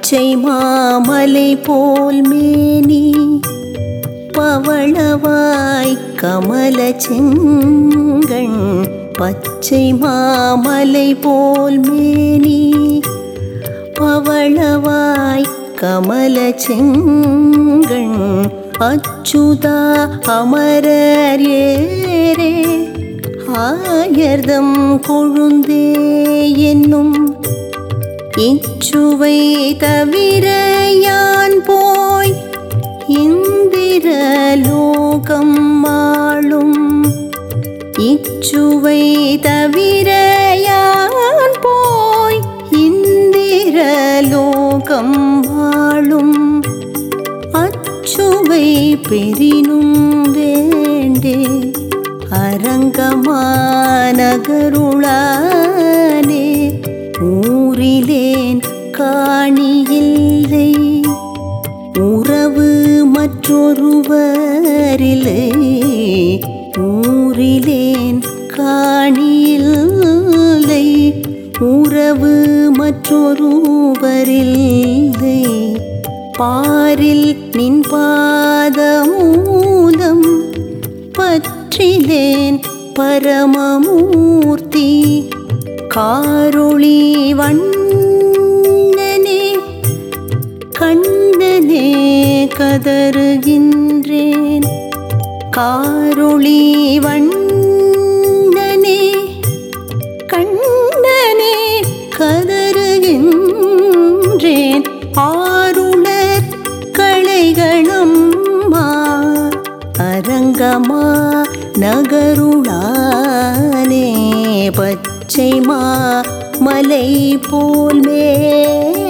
பச்சை மாமலை போல் மேனி பவளவாய் கமல செங்கண் பச்சை மாமலை போல் மேனி பவளவாய் கமல செங்கண் அச்சுதா அமரர் ஏரே ஆயர்தம் கொழுந்தே என்னும் இச்சுவை தவிர யான் போய் இந்திர லோகம் ஆளும் இச்சுவை தவிர யான் போய் இந்திர லோகம் ஆளும் அச்சுவை பெரினும் வேண்டே அரங்கமானகருளானே ஊரிலேன் காணியில்லை உறவு மற்றொருவரில்லை ஊரிலேன் காணியில்லை உறவு மற்றொருவரில்லை பாரில் நின் பாதமூலம் பற்றிலேன் பரமமூர்த்தி காரொளி வண்ணனே கண்ணனே கதறுகின்றேன் காரொளி வண்ணனே கண்ணனே கதறுகின்றேன் ஆருளர் களைகளம்மா அரங்கமா நகருளானே பச்சை மா மலை போல் மே